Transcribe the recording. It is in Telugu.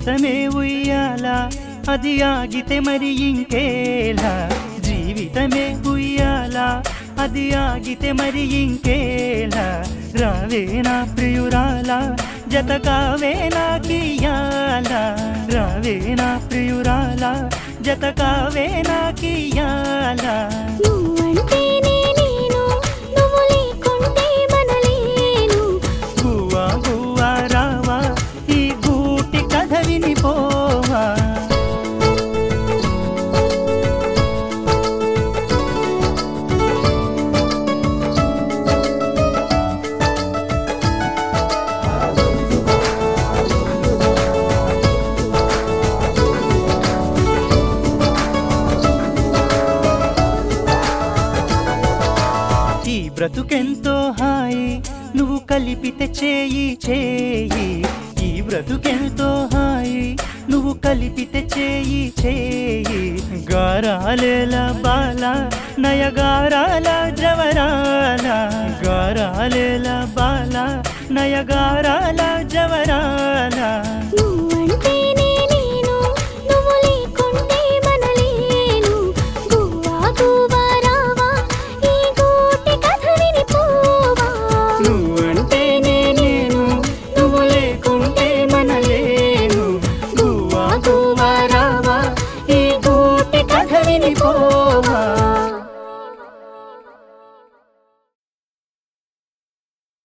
జీవితమే ఉయ్యాల అది ఆగితే మరి ఇంకేలా జీవితమే ఉయ్యాల అది ఆగితే మరి ఇంకేలా రావే నా ప్రియురాల జత కావే నాకియాల రావే నా ప్రియురాల జత కావే నాకియాల నువ్వంటేనే నేను నువ్వు లేకుంటే మనలేను గువ్వా గువ్వా రావా ఈ గూటి కథ వినిపోవా ఈ బ్రతుకెంతో హాయి నువ్వు కలిపితే చేయి చేయి ఈ బ్రతుకెంతో హాయి నువ్వు కలిపితే చేయి చేయి గారాలేల బాల నయగారాల జవరాల గారాలేల బాల నయగారాల జవరాల